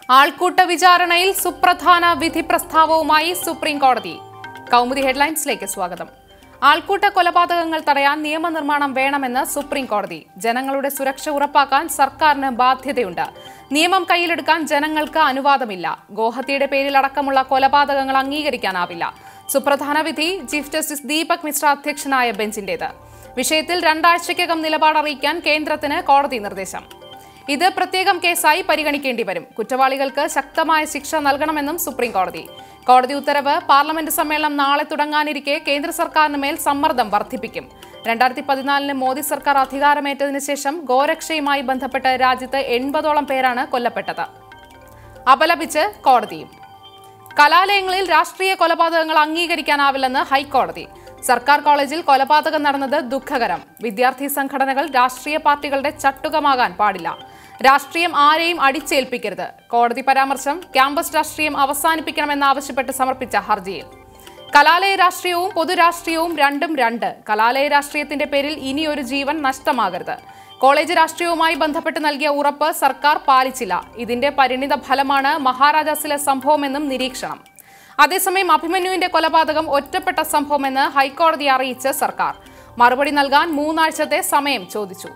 ആൾക്കൂട്ട വിചാരണയിൽ സുപ്രധാന വിധി പ്രസ്താവവുമായി സുപ്രീം കോടതി കൗമുദി ഹെഡ്ലൈൻസിലേക്ക് സ്വാഗതം ആൾക്കൂട്ട കൊലപാതകങ്ങൾ തടയാൻ നിയമനിർമ്മാണം വേണമെന്ന് സുപ്രീം കോടതി ജനങ്ങളുടെ സുരക്ഷ ഉറപ്പാക്കാൻ സർക്കാരിന് ബാധ്യതയുണ്ട് നിയമം കയ്യിലെടുക്കാൻ ജനങ്ങൾക്ക് അനുവാദമില്ല ഗോഹത്യയുടെ പേരിൽ അടക്കമുള്ള കൊലപാതകങ്ങൾ അംഗീകരിക്കാനാവില്ല സുപ്രധാന വിധി ചീഫ് ജസ്റ്റിസ് ദീപക് മിശ്ര അധ്യക്ഷനായ ബെഞ്ചിന്റേത് വിഷയത്തിൽ രണ്ടാഴ്ചയ്ക്കകം നിലപാട് അറിയിക്കാൻ കേന്ദ്രത്തിന് കോടതി നിർദ്ദേശം ഇത് പ്രത്യേകം കേസായി പരിഗണിക്കേണ്ടി വരും കുറ്റവാളികൾക്ക് ശക്തമായ ശിക്ഷ നൽകണമെന്നും സുപ്രീം കോടതി കോടതി ഉത്തരവ് പാർലമെന്റ് സമ്മേളനം നാളെ തുടങ്ങാനിരിക്കെ കേന്ദ്ര സർക്കാരിന് മേൽ സമ്മർദ്ദം വർദ്ധിപ്പിക്കും രണ്ടായിരത്തി പതിനാലിന് മോദി സർക്കാർ അധികാരമേറ്റതിനു ശേഷം ഗോരക്ഷയുമായി ബന്ധപ്പെട്ട് രാജ്യത്ത് എൺപതോളം പേരാണ് കൊല്ലപ്പെട്ടത് അപലപിച്ച് കോടതിയും കലാലയങ്ങളിൽ രാഷ്ട്രീയ കൊലപാതകങ്ങൾ അംഗീകരിക്കാനാവില്ലെന്ന് ഹൈക്കോടതി സർക്കാർ കോളേജിൽ കൊലപാതകം നടന്നത് ദുഃഖകരം വിദ്യാർത്ഥി സംഘടനകൾ രാഷ്ട്രീയ പാർട്ടികളുടെ ചട്ടുകമാകാൻ പാടില്ല രാഷ്ട്രീയം ആരെയും അടിച്ചേൽപ്പിക്കരുത് കോടതി പരാമർശം ക്യാമ്പസ് രാഷ്ട്രീയം അവസാനിപ്പിക്കണമെന്നാവശ്യപ്പെട്ട് സമർപ്പിച്ച ഹർജിയിൽ കലാലയ രാഷ്ട്രീയവും പൊതുരാഷ്ട്രീയവും രണ്ടും രണ്ട് കലാലയ രാഷ്ട്രീയത്തിന്റെ പേരിൽ ഇനി ഒരു ജീവൻ നഷ്ടമാകരുത് കോളേജ് രാഷ്ട്രീയവുമായി ബന്ധപ്പെട്ട് നൽകിയ ഉറപ്പ് സർക്കാർ പാലിച്ചില്ല ഇതിന്റെ പരിണിത ഫലമാണ് മഹാരാജാസിലെ സംഭവമെന്നും നിരീക്ഷണം അതേസമയം അഭിമന്യുവിന്റെ കൊലപാതകം ഒറ്റപ്പെട്ട സംഭവമെന്ന് ഹൈക്കോടതി അറിയിച്ച് സർക്കാർ മറുപടി നൽകാൻ മൂന്നാഴ്ചത്തെ സമയം ചോദിച്ചു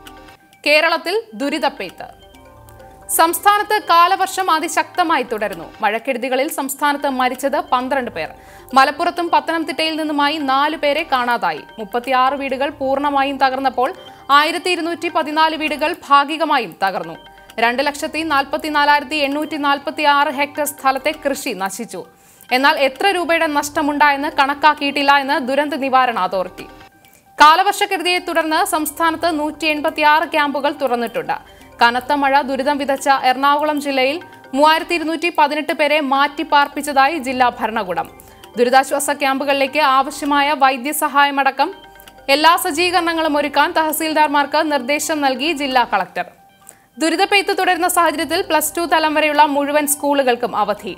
കേരളത്തിൽ ദുരിതപ്പെയ്ത്ത് സംസ്ഥാനത്ത് കാലവർഷം അതിശക്തമായി തുടരുന്നു മഴക്കെടുതികളിൽ സംസ്ഥാനത്ത് മരിച്ചത് പന്ത്രണ്ട് പേർ മലപ്പുറത്തും പത്തനംതിട്ടയിൽ നിന്നുമായി നാല് പേരെ കാണാതായി മുപ്പത്തിയാറ് വീടുകൾ പൂർണ്ണമായും തകർന്നപ്പോൾ ആയിരത്തി ഇരുന്നൂറ്റി പതിനാല് വീടുകൾ ഭാഗികമായും തകർന്നു രണ്ട് ലക്ഷത്തി നാൽപ്പത്തിനാലായിരത്തി എണ്ണൂറ്റി നാൽപ്പത്തി ആറ് ഹെക്ടർ സ്ഥലത്തെ കൃഷി നശിച്ചു എന്നാൽ എത്ര രൂപയുടെ നഷ്ടമുണ്ടായെന്ന് കണക്കാക്കിയിട്ടില്ല എന്ന് ദുരന്ത നിവാരണ അതോറിറ്റി കാലവർഷക്കെടുതിയെ തുടർന്ന് സംസ്ഥാനത്ത് നൂറ്റി എൺപത്തിയാറ് ക്യാമ്പുകൾ തുറന്നിട്ടുണ്ട് കനത്ത മഴ ദുരിതം വിതച്ച എറണാകുളം ജില്ലയിൽ മൂവായിരത്തി ഇരുന്നൂറ്റി പതിനെട്ട് പേരെ മാറ്റി പാർപ്പിച്ചതായി ജില്ലാ ഭരണകൂടം ദുരിതാശ്വാസ ക്യാമ്പുകളിലേക്ക് ആവശ്യമായ വൈദ്യസഹായമടക്കം എല്ലാ സജ്ജീകരണങ്ങളും ഒരുക്കാൻ തഹസീൽദാർമാർക്ക് നിർദ്ദേശം നൽകി ജില്ലാ കളക്ടർ ദുരിതപ്പെയ്ത്ത് തുടരുന്ന സാഹചര്യത്തിൽ പ്ലസ് ടു തലം വരെയുള്ള മുഴുവൻ സ്കൂളുകൾക്കും അവധി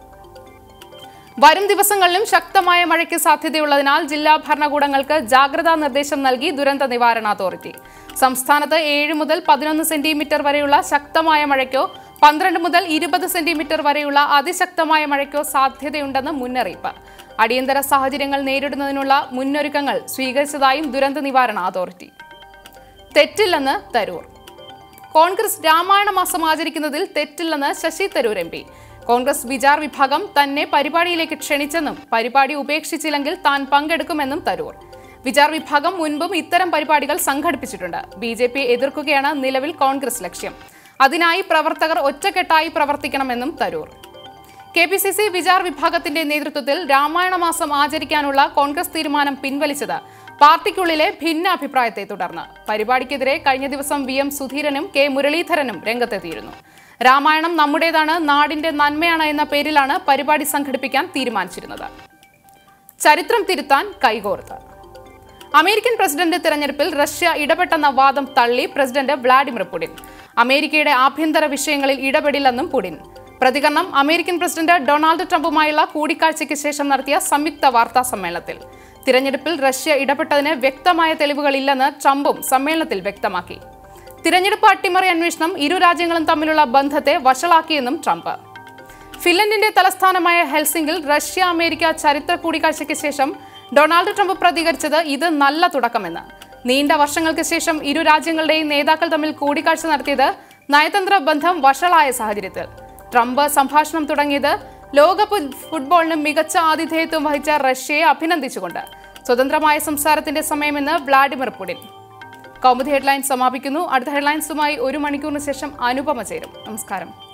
വരും ദിവസങ്ങളിലും ശക്തമായ മഴയ്ക്ക് സാധ്യതയുള്ളതിനാൽ ജില്ലാ ഭരണകൂടങ്ങൾക്ക് ജാഗ്രതാ നിർദ്ദേശം നൽകി ദുരന്ത നിവാരണ അതോറിറ്റി സംസ്ഥാനത്ത് ഏഴ് മുതൽ പതിനൊന്ന് സെന്റിമീറ്റർ വരെയുള്ള ശക്തമായ മഴയ്ക്കോ പന്ത്രണ്ട് മുതൽ ഇരുപത് സെന്റിമീറ്റർ വരെയുള്ള അതിശക്തമായ മഴയ്ക്കോ സാധ്യതയുണ്ടെന്ന് മുന്നറിയിപ്പ് അടിയന്തര സാഹചര്യങ്ങൾ നേരിടുന്നതിനുള്ള മുന്നൊരുക്കങ്ങൾ സ്വീകരിച്ചതായും ദുരന്ത നിവാരണ അതോറിറ്റി തെറ്റില്ലെന്ന് തരൂർ കോൺഗ്രസ് രാമായണ മാസം ആചരിക്കുന്നതിൽ തെറ്റില്ലെന്ന് ശശി തരൂർ എം പി കോൺഗ്രസ് വിചാർ വിഭാഗം തന്നെ പരിപാടിയിലേക്ക് ക്ഷണിച്ചെന്നും പരിപാടി ഉപേക്ഷിച്ചില്ലെങ്കിൽ താൻ പങ്കെടുക്കുമെന്നും തരൂർ വിചാർ വിഭാഗം മുൻപും ഇത്തരം പരിപാടികൾ സംഘടിപ്പിച്ചിട്ടുണ്ട് ബി ജെ പി എതിർക്കുകയാണ് നിലവിൽ കോൺഗ്രസ് ലക്ഷ്യം അതിനായി പ്രവർത്തകർ ഒറ്റക്കെട്ടായി പ്രവർത്തിക്കണമെന്നും Tharoor K P C C Vichar വിഭാഗത്തിന്റെ നേതൃത്വത്തിൽ രാമായണ മാസം ആചരിക്കാനുള്ള കോൺഗ്രസ് തീരുമാനം പിൻവലിച്ചത് പാർട്ടിക്കുള്ളിലെ ഭിന്ന അഭിപ്രായത്തെ തുടർന്ന് പരിപാടിക്കെതിരെ കഴിഞ്ഞ ദിവസം വി എം സുധീരനും കെ മുരളീധരനും രംഗത്തെത്തിയിരുന്നു രാമായണം നമ്മുടേതാണ് നാടിന്റെ നന്മയാണ് എന്ന പേരിലാണ് പരിപാടി സംഘടിപ്പിക്കാൻ തീരുമാനിച്ചിരുന്നത് ചരിത്രം തിരുത്താൻ കൈകോർത്ത് അമേരിക്കൻ പ്രസിഡന്റ് തിരഞ്ഞെടുപ്പിൽ റഷ്യ ഇടപെട്ടെന്ന വാദം തള്ളി പ്രസിഡന്റ് വ്ളാഡിമിർ പുടിൻ അമേരിക്കയുടെ ആഭ്യന്തര വിഷയങ്ങളിൽ ഇടപെടില്ലെന്നും പുടിൻ പ്രതികരണം അമേരിക്കൻ പ്രസിഡന്റ് ഡൊണാൾഡ് ട്രംപുമായുള്ള കൂടിക്കാഴ്ചയ്ക്ക് ശേഷം നടത്തിയ സംയുക്ത വാർത്താ സമ്മേളനത്തിൽ തിരഞ്ഞെടുപ്പിൽ റഷ്യ ഇടപെട്ടതിന് വ്യക്തമായ തെളിവുകളില്ലെന്ന് ട്രംപും സമ്മേളനത്തിൽ വ്യക്തമാക്കി തിരഞ്ഞെടുപ്പ് അട്ടിമറി അന്വേഷണം ഇരു രാജ്യങ്ങളും തമ്മിലുള്ള ബന്ധത്തെ വഷളാക്കിയെന്നും ട്രംപ് ഫിൻലൻഡിന്റെ തലസ്ഥാനമായ ഹെൽസിംഗിൽ റഷ്യ അമേരിക്ക ചരിത്ര കൂടിക്കാഴ്ചയ്ക്ക് ശേഷം ഡൊണാൾഡ് ട്രംപ് പ്രതികരിച്ചത് ഇത് നല്ല തുടക്കമെന്ന് നീണ്ട വർഷങ്ങൾക്ക് ശേഷം ഇരു രാജ്യങ്ങളുടെയും നേതാക്കൾ തമ്മിൽ കൂടിക്കാഴ്ച നടത്തിയത് നയതന്ത്ര ബന്ധം വഷളായ സാഹചര്യത്തിൽ ട്രംപ് സംഭാഷണം തുടങ്ങിയത് ലോകകപ്പ് ഫുട്ബോളിന് മികച്ച ആതിഥേയത്വം വഹിച്ച റഷ്യയെ അഭിനന്ദിച്ചുകൊണ്ട് സ്വതന്ത്രമായ സംസാരത്തിന്റെ സമയമെന്ന് വ്ളാഡിമിർ പുടിൻ കൗമുദി ഹെഡ്ലൈൻസ് സമാപിക്കുന്നു അടുത്ത ഹെഡ്ലൈൻസുമായി ഒരു മണിക്കൂറിന് ശേഷം അനുപമ ചേരും നമസ്കാരം